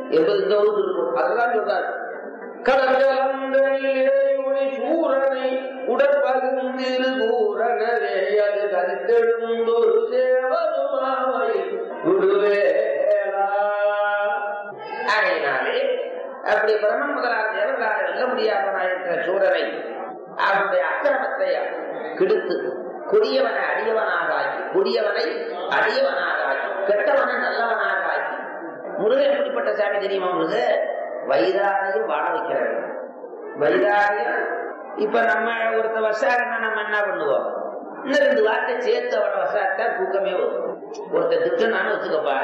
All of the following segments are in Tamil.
என்பது இந்த ஒரு திருக்குறள் அதுதான் சொல்றார் கடற்கலந்தனிலே ஒளி சூரனை உடற்பகுந்திரு கூறனவே அது கருத்தெழுந்தொரு சேவருமாவை விடுவேலா ஆகையினாலே அப்படி பிரம்மன் முதலான தேவர்களால் வெல்ல முடியாதவனாயிருக்கிற சூரரை அவனுடைய அக்கிரமத்தை கெடுத்து கொடியவனை அடியவனாக ஆக்கி கொடியவனை அடியவனாக ஆக்கி கெட்டவனை நல்லவனாக ஆக்கி முருகன் எப்படிப்பட்ட சாமி தெரியுமா உங்களுக்கு வைராகியம் வாழ வைக்கிறாரு வைராகியம் இப்ப நம்ம ஒருத்த வசாகனா நம்ம என்ன பண்ணுவோம் இன்னும் ரெண்டு வார்த்தை சேர்த்து அவன வசாத்தா தூக்கமே வரும் ஒருத்த திட்டம்னு வச்சுக்கப்பா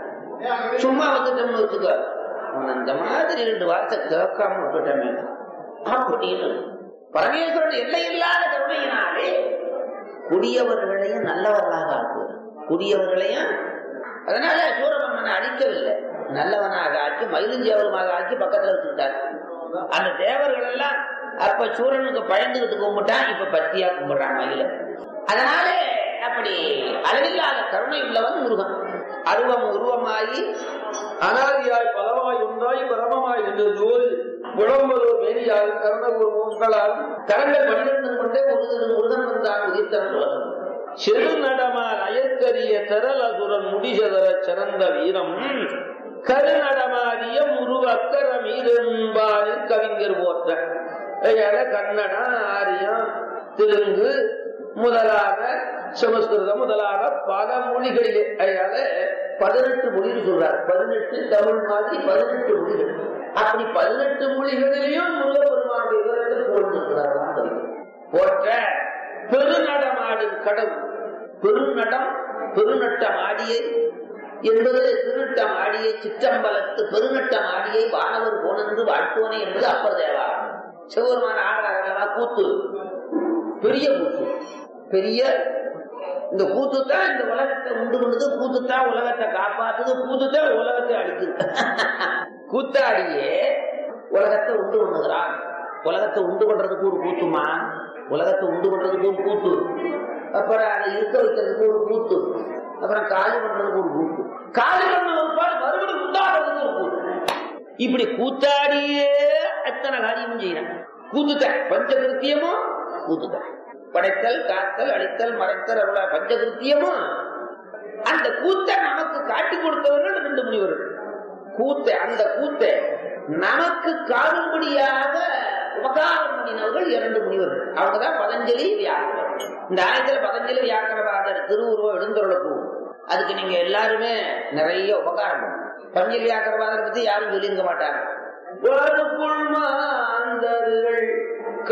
சும்மா வந்துட்டோம்னு வச்சுக்கோ அவன் அந்த மாதிரி ரெண்டு வார்த்தை கேட்காம விட்டுட்டமே அப்படின்னு பரமேஸ்வரன் எல்லையில்லாத கருணையினாலே குடியவர்களையும் நல்லவர்களாக ஆக்குவார் குடியவர்களையும் அதனால சூரபன்மனை அழிக்கவில்லை நல்லவனாக ஆக்கி மயிலுஞ்சேவருமாக ஆக்கி பக்கத்துல வச்சுக்கிட்டார் அந்த தேவர்கள் எல்லாம் அப்ப சூரனுக்கு பயந்துகிட்டு கும்பிட்டான் இப்ப பத்தியா கும்பிடுறான் மயில அதனாலே அப்படி அளவில்லாத கருணை உள்ளவன் முருகன் அருவம் உருவமாகி அனாதியாய் பலவாய் ஒன்றாய் பிரமமாய் நின்று ஜோதி விளம்பரோர் மேனியால் கர்ண ஒரு உங்களால் கரங்கள் பன்னிரண்டு கொண்டே முருகன் முருகன் வந்தான் உதித்தவன் உலகம் செரு நடமார் அயற்கரிய திரள் அசுரன் முடிசதர சிறந்த வீரம் கரு நடமாடிய முருக அக்கர மீதென்பாரில் கவிஞர் போற்ற அதனால கன்னடம் ஆரியம் தெலுங்கு முதலான சமஸ்கிருதம் முதலான பல மொழிகளிலே அதனால பதினெட்டு மொழின்னு சொல்றார் பதினெட்டு தமிழ் மாதிரி பதினெட்டு மொழிகள் அப்படி பதினெட்டு மொழிகளிலையும் முருகப்பெருமானுடைய விவரத்தை போட்டிருக்கிறார் போற்ற பெருநடமாடும் கடவுள் பெருநடம் பெருநட்டம் ஆடியை என்பது திருநட்டம் ஆடியை சிற்றம்பலத்து பெருநட்டம் ஆடியை வானவர் போனென்று வாழ்த்துவனே என்பது அப்பர் தேவாரம் சிவபெருமான ஆடுறாங்க கூத்து பெரிய கூத்து பெரிய இந்த கூத்து தான் இந்த உலகத்தை உண்டு பண்ணுது கூத்து தான் உலகத்தை காப்பாத்துது கூத்து தான் உலகத்தை அடிக்குது கூத்தாடியே உலகத்தை உண்டு பண்ணுகிறான் உலகத்தை உண்டு பண்றதுக்கு ஒரு கூத்துமா உலகத்தை உண்டு பண்றதுக்கு ஒரு கூத்து அப்புறம் அதை இருக்க வைக்கிறதுக்கு ஒரு கூத்து அப்புறம் காலி பண்றதுக்கு ஒரு கூத்து காலி பண்ண ஒரு பால் மறுபடியும் உண்டாடுறதுக்கு ஒரு கூத்து இப்படி கூத்தாடியே அத்தனை காரியமும் செய்யறான் கூத்துத்தான் பஞ்சகிருத்தியமும் கூத்துத்தான் படைத்தல் காத்தல் அழித்தல் மறைத்தல் அருள பஞ்சகிருத்தியமும் அந்த கூத்தை நமக்கு காட்டி கொடுத்தவர்கள் ரெண்டு முனிவர்கள் கூத்தை அந்த கூத்தை நமக்கு காணும்படியாக உபகாரம் பண்ணினவர்கள் இரண்டு முனிவர்கள் அவங்கதான் பதஞ்சலி வியாக்கரர் இந்த ஆயத்துல பதஞ்சலி வியாக்கரவாதர் திருவுருவம் எழுந்தருளக்கும் அதுக்கு நீங்க எல்லாருமே நிறைய உபகாரம் பண்ணணும். பதஞ்சலி வியாக்கரவாதரை பத்தி யாரும் சொல்லியிருக்க மாட்டாங்க